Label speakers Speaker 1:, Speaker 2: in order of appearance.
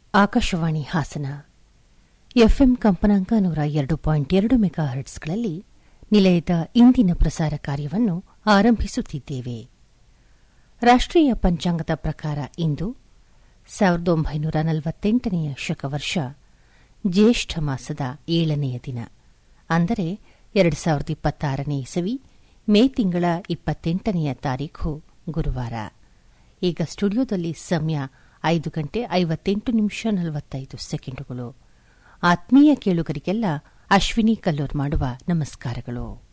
Speaker 1: Akashvani Hassan FM ಕಂಪನಾಂಕ ನೂರ ಎರಡು ಪಾಯಿಂಟ್ ಎರಡು ಮೆಗಾ ಹರ್ಟ್ಸ್ಗಳಲ್ಲಿ ನಿಲಯದ ಇಂದಿನ ಪ್ರಸಾರ ಕಾರ್ಯವನ್ನು ಆರಂಭಿಸುತ್ತಿದ್ದೇವೆ ರಾಷ್ಟ್ರೀಯ ಪಂಚಾಂಗದ ಪ್ರಕಾರ ಇಂದು ಸಾವಿರದ ಒಂಬೈನೂರ ನಲವತ್ತೆಂಟನೆಯ ಶಕವರ್ಷ ಜ್ಯೇಷ್ಠ ಮಾಸದ ಏಳನೆಯ ದಿನ ಅಂದರೆ ಎರಡು ಸಾವಿರದ ಇಪ್ಪತ್ತಾರನೇ ಇಸವಿ ಮೇ ತಿಂಗಳ ಇಪ್ಪತ್ತೆಂಟನೆಯ ತಾರೀಖು ಗುರುವಾರ ಈಗ ಸ್ಟುಡಿಯೋದಲ್ಲಿ ಸಮಯ ಐದು ಗಂಟೆ ಐವತ್ತೆಂಟು ನಿಮಿಷ ನಲವತ್ತೈದು ಸೆಕೆಂಡುಗಳು ಆತ್ಮೀಯ ಕೇಳುಗರಿಗೆಲ್ಲ ಅಶ್ವಿನಿ ಕಲ್ಲೂರ್ ಮಾಡುವ ನಮಸ್ಕಾರಗಳು